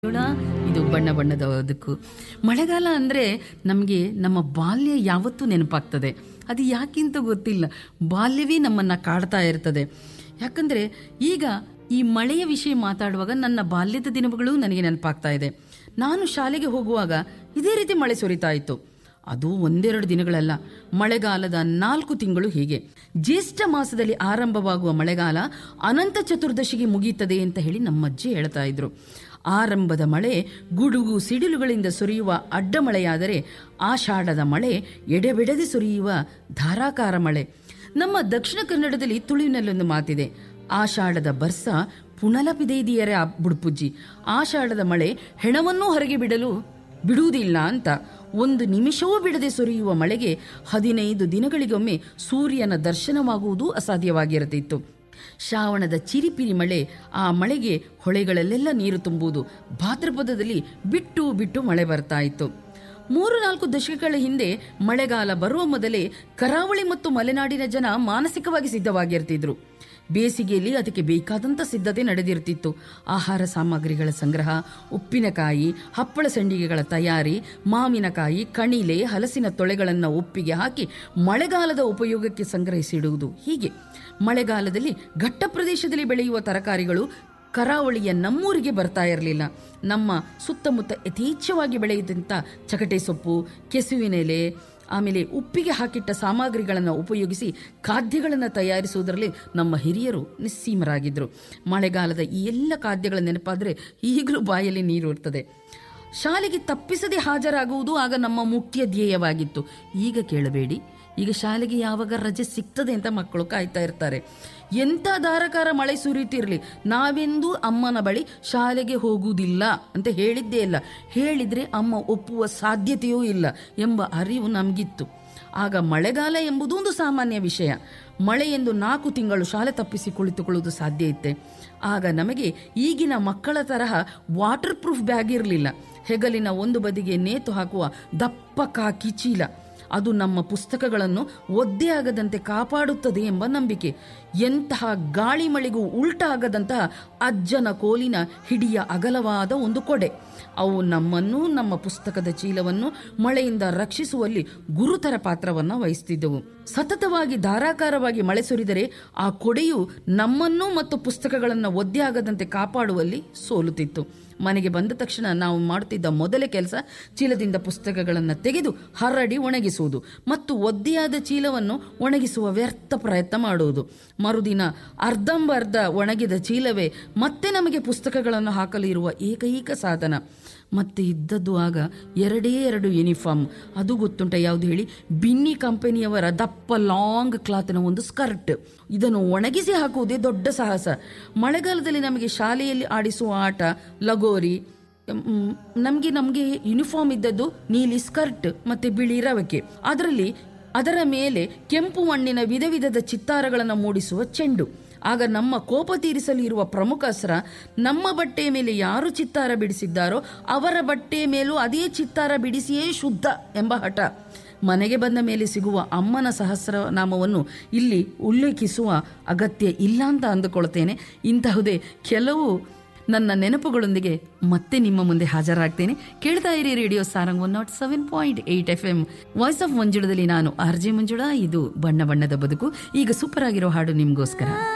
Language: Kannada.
ಜೋಳ ಇದು ಬಣ್ಣ ಬಣ್ಣದ ಬದುಕು ಮಳೆಗಾಲ ಅಂದರೆ ನಮಗೆ ನಮ್ಮ ಬಾಲ್ಯ ಯಾವತ್ತೂ ನೆನಪಾಗ್ತದೆ ಅದು ಯಾಕಿಂತ ಗೊತ್ತಿಲ್ಲ ಬಾಲ್ಯವೇ ನಮ್ಮನ್ನು ಕಾಡ್ತಾ ಇರ್ತದೆ ಯಾಕಂದರೆ ಈಗ ಈ ಮಳೆಯ ವಿಷಯ ಮಾತಾಡುವಾಗ ನನ್ನ ಬಾಲ್ಯದ ದಿನಗಳು ನನಗೆ ನೆನಪಾಗ್ತಾ ಇದೆ ನಾನು ಶಾಲೆಗೆ ಹೋಗುವಾಗ ಇದೇ ರೀತಿ ಮಳೆ ಸುರಿತಾ ಇತ್ತು ಅದು ಒಂದೆರಡು ದಿನಗಳಲ್ಲ ಮಳೆಗಾಲದ ನಾಲ್ಕು ತಿಂಗಳು ಹೀಗೆ ಜ್ಯೇಷ್ಠ ಮಾಸದಲ್ಲಿ ಆರಂಭವಾಗುವ ಮಳೆಗಾಲ ಅನಂತ ಚತುರ್ದಶಿಗೆ ಮುಗೀತದೆ ಅಂತ ಹೇಳಿ ನಮ್ಮಜ್ಜಿ ಹೇಳ್ತಾ ಇದ್ರು ಆರಂಭದ ಮಳೆ ಗುಡುಗು ಸಿಡಿಲುಗಳಿಂದ ಸುರಿಯುವ ಅಡ್ಡ ಮಳೆಯಾದರೆ ಆಷಾಢದ ಮಳೆ ಎಡೆಬಿಡದೆ ಸುರಿಯುವ ಧಾರಾಕಾರ ಮಳೆ ನಮ್ಮ ದಕ್ಷಿಣ ಕನ್ನಡದಲ್ಲಿ ತುಳುವಿನಲ್ಲೊಂದು ಮಾತಿದೆ ಆಷಾಢದ ಬರ್ಸ ಪುಣಲಪಿದೆಯರ ಬುಡ್ಪುಜ್ಜಿ ಆಷಾಢದ ಮಳೆ ಹೆಣವನ್ನೂ ಹೊರಗೆ ಬಿಡಲು ಬಿಡುವುದಿಲ್ಲ ಅಂತ ಒಂದು ನಿಮಿಷವೂ ಬಿಡದೆ ಸುರಿಯುವ ಮಳೆಗೆ ಹದಿನೈದು ದಿನಗಳಿಗೊಮ್ಮೆ ಸೂರ್ಯನ ದರ್ಶನವಾಗುವುದು ಅಸಾಧ್ಯವಾಗಿರುತ್ತಿತ್ತು ಶ್ರಾವಣದ ಚಿರಿಪಿರಿ ಮಳೆ ಆ ಮಳೆಗೆ ಹೊಳೆಗಳಲ್ಲೆಲ್ಲ ನೀರು ತುಂಬುವುದು ಭಾದ್ರಪದದಲ್ಲಿ ಬಿಟ್ಟು ಬಿಟ್ಟು ಮಳೆ ಬರ್ತಾ ಇತ್ತು ಮೂರು ನಾಲ್ಕು ದಶಕಗಳ ಹಿಂದೆ ಮಳೆಗಾಲ ಬರುವ ಮೊದಲೇ ಕರಾವಳಿ ಮತ್ತು ಮಲೆನಾಡಿನ ಜನ ಮಾನಸಿಕವಾಗಿ ಸಿದ್ಧವಾಗಿರ್ತಿದ್ರು ಬೇಸಿಗೆಯಲ್ಲಿ ಅದಕ್ಕೆ ಬೇಕಾದಂಥ ಸಿದ್ಧತೆ ನಡೆದಿರ್ತಿತ್ತು ಆಹಾರ ಸಾಮಗ್ರಿಗಳ ಸಂಗ್ರಹ ಉಪ್ಪಿನಕಾಯಿ ಹಪ್ಪಳ ಸಂಡಿಗೆಗಳ ತಯಾರಿ ಮಾವಿನಕಾಯಿ ಕಣಿಲೆ ಹಲಸಿನ ತೊಳೆಗಳನ್ನು ಉಪ್ಪಿಗೆ ಹಾಕಿ ಮಳೆಗಾಲದ ಉಪಯೋಗಕ್ಕೆ ಸಂಗ್ರಹಿಸಿಡುವುದು ಹೀಗೆ ಮಳೆಗಾಲದಲ್ಲಿ ಘಟ್ಟ ಪ್ರದೇಶದಲ್ಲಿ ಬೆಳೆಯುವ ತರಕಾರಿಗಳು ಕರಾವಳಿಯ ನಮ್ಮೂರಿಗೆ ಬರ್ತಾ ಇರಲಿಲ್ಲ ನಮ್ಮ ಸುತ್ತಮುತ್ತ ಯಥೇಚ್ಛವಾಗಿ ಬೆಳೆಯುವಂಥ ಚಕಟೆ ಸೊಪ್ಪು ಕೆಸುವಿನೆಲೆ ಆಮೇಲೆ ಉಪ್ಪಿಗೆ ಹಾಕಿಟ್ಟ ಸಾಮಗ್ರಿಗಳನ್ನು ಉಪಯೋಗಿಸಿ ಖಾದ್ಯಗಳನ್ನು ತಯಾರಿಸುವುದರಲ್ಲಿ ನಮ್ಮ ಹಿರಿಯರು ನಿಸ್ಸೀಮರಾಗಿದ್ದರು ಮಳೆಗಾಲದ ಈ ಎಲ್ಲ ಖಾದ್ಯಗಳ ನೆನಪಾದರೆ ಈಗಲೂ ಬಾಯಲ್ಲಿ ನೀರು ಇರ್ತದೆ ಶಾಲೆಗೆ ತಪ್ಪಿಸದೆ ಹಾಜರಾಗುವುದು ಆಗ ನಮ್ಮ ಮುಖ್ಯ ಧ್ಯೇಯವಾಗಿತ್ತು ಈಗ ಕೇಳಬೇಡಿ ಈಗ ಶಾಲೆಗೆ ಯಾವಾಗ ರಜೆ ಸಿಗ್ತದೆ ಅಂತ ಮಕ್ಕಳು ಕಾಯ್ತಾ ಇರ್ತಾರೆ ಎಂಥ ಧಾರಕಾರ ಮಳೆ ಸುರಿಯುತ್ತಿರಲಿ ನಾವೆಂದೂ ಅಮ್ಮನ ಬಳಿ ಶಾಲೆಗೆ ಹೋಗುವುದಿಲ್ಲ ಅಂತ ಹೇಳಿದ್ದೇ ಇಲ್ಲ ಹೇಳಿದರೆ ಅಮ್ಮ ಒಪ್ಪುವ ಸಾಧ್ಯತೆಯೂ ಇಲ್ಲ ಎಂಬ ಅರಿವು ನಮಗಿತ್ತು ಆಗ ಮಳೆಗಾಲ ಎಂಬುದು ಒಂದು ಸಾಮಾನ್ಯ ವಿಷಯ ಮಳೆ ಎಂದು ನಾಲ್ಕು ತಿಂಗಳು ಶಾಲೆ ತಪ್ಪಿಸಿ ಕುಳಿತುಕೊಳ್ಳುವುದು ಸಾಧ್ಯ ಇತ್ತೆ ಆಗ ನಮಗೆ ಈಗಿನ ಮಕ್ಕಳ ತರಹ ವಾಟರ್ ಪ್ರೂಫ್ ಬ್ಯಾಗ್ ಇರಲಿಲ್ಲ ಹೆಗಲಿನ ಒಂದು ಬದಿಗೆ ನೇತು ಹಾಕುವ ದಪ್ಪ ಕಾಕಿ ಚೀಲ ಅದು ನಮ್ಮ ಪುಸ್ತಕಗಳನ್ನು ಒದ್ದೆ ಆಗದಂತೆ ಕಾಪಾಡುತ್ತದೆ ಎಂಬ ನಂಬಿಕೆ ಎಂತಹ ಗಾಳಿ ಮಳೆಗೂ ಉಲ್ಟಾಗದಂತಹ ಅಜ್ಜನ ಕೋಲಿನ ಹಿಡಿಯ ಅಗಲವಾದ ಒಂದು ಕೊಡೆ ಅವು ನಮ್ಮನ್ನು ನಮ್ಮ ಪುಸ್ತಕದ ಚೀಲವನ್ನು ಮಳೆಯಿಂದ ರಕ್ಷಿಸುವಲ್ಲಿ ಗುರುತರ ಪಾತ್ರವನ್ನು ವಹಿಸುತ್ತಿದ್ದವು ಸತತವಾಗಿ ಧಾರಾಕಾರವಾಗಿ ಮಳೆ ಸುರಿದರೆ ಆ ಕೊಡೆಯು ನಮ್ಮನ್ನು ಮತ್ತು ಪುಸ್ತಕಗಳನ್ನು ಒದ್ದೆ ಆಗದಂತೆ ಕಾಪಾಡುವಲ್ಲಿ ಸೋಲುತ್ತಿತ್ತು ಮನೆಗೆ ಬಂದ ತಕ್ಷಣ ನಾವು ಮಾಡುತ್ತಿದ್ದ ಮೊದಲ ಕೆಲಸ ಚೀಲದಿಂದ ಪುಸ್ತಕಗಳನ್ನು ತೆಗೆದು ಹರಡಿ ಒಣಗಿಸುವುದು ಮತ್ತು ಒದ್ದೆಯಾದ ಚೀಲವನ್ನು ಒಣಗಿಸುವ ವ್ಯರ್ಥ ಪ್ರಯತ್ನ ಮಾಡುವುದು ಮರುದಿನ ಅರ್ಧಂಬರ್ಧ ಒಣಗಿದ ಚೀಲವೇ ಮತ್ತೆ ನಮಗೆ ಪುಸ್ತಕಗಳನ್ನು ಹಾಕಲು ಇರುವ ಏಕೈಕ ಸಾಧನ ಮತ್ತೆ ಇದ್ದದ್ದು ಆಗ ಎರಡೇ ಎರಡು ಯೂನಿಫಾರ್ಮ್ ಅದು ಗೊತ್ತುಂಟ ಯಾವುದು ಹೇಳಿ ಬಿನ್ನಿ ಕಂಪನಿಯವರ ದಪ್ಪ ಲಾಂಗ್ ಕ್ಲಾತ್ನ ಒಂದು ಸ್ಕರ್ಟ್ ಇದನ್ನು ಒಣಗಿಸಿ ಹಾಕುವುದೇ ದೊಡ್ಡ ಸಾಹಸ ಮಳೆಗಾಲದಲ್ಲಿ ನಮಗೆ ಶಾಲೆಯಲ್ಲಿ ಆಡಿಸುವ ಆಟ ಲಗೋರಿ ನಮಗೆ ನಮಗೆ ಯೂನಿಫಾರ್ಮ್ ಇದ್ದದ್ದು ನೀಲಿ ಸ್ಕರ್ಟ್ ಮತ್ತೆ ಬಿಳಿ ರವಕೆ ಅದರಲ್ಲಿ ಅದರ ಮೇಲೆ ಕೆಂಪು ಮಣ್ಣಿನ ವಿಧ ವಿಧದ ಚಿತ್ತಾರಗಳನ್ನು ಮೂಡಿಸುವ ಚೆಂಡು ಆಗ ನಮ್ಮ ಕೋಪ ತೀರಿಸಲು ಇರುವ ಪ್ರಮುಖ ಅಸ್ತ್ರ ನಮ್ಮ ಬಟ್ಟೆಯ ಮೇಲೆ ಯಾರು ಚಿತ್ತಾರ ಬಿಡಿಸಿದ್ದಾರೋ ಅವರ ಬಟ್ಟೆಯ ಮೇಲೂ ಅದೇ ಚಿತ್ತಾರ ಬಿಡಿಸಿಯೇ ಶುದ್ಧ ಎಂಬ ಹಠ ಮನೆಗೆ ಬಂದ ಮೇಲೆ ಸಿಗುವ ಅಮ್ಮನ ಸಹಸ್ರನಾಮವನ್ನು ಇಲ್ಲಿ ಉಲ್ಲೇಖಿಸುವ ಅಗತ್ಯ ಇಲ್ಲ ಅಂತ ಅಂದುಕೊಳ್ತೇನೆ ಇಂತಹುದೇ ಕೆಲವು ನನ್ನ ನೆನಪುಗಳೊಂದಿಗೆ ಮತ್ತೆ ನಿಮ್ಮ ಮುಂದೆ ಹಾಜರಾಗ್ತೇನೆ ಕೇಳ್ತಾ ಇರಿ radio Sarang one nought seven point eight F M voice of ಮಂಜುಳದಲ್ಲಿ ನಾನು ಆರ್ ಜೆ ಮಂಜುಳಾ ಇದು ಬಣ್ಣ ಬಣ್ಣದ ಬದುಕು ಈಗ ಸೂಪರ್ ಆಗಿರೋ ಹಾಡು ನಿಮಗೋಸ್ಕರ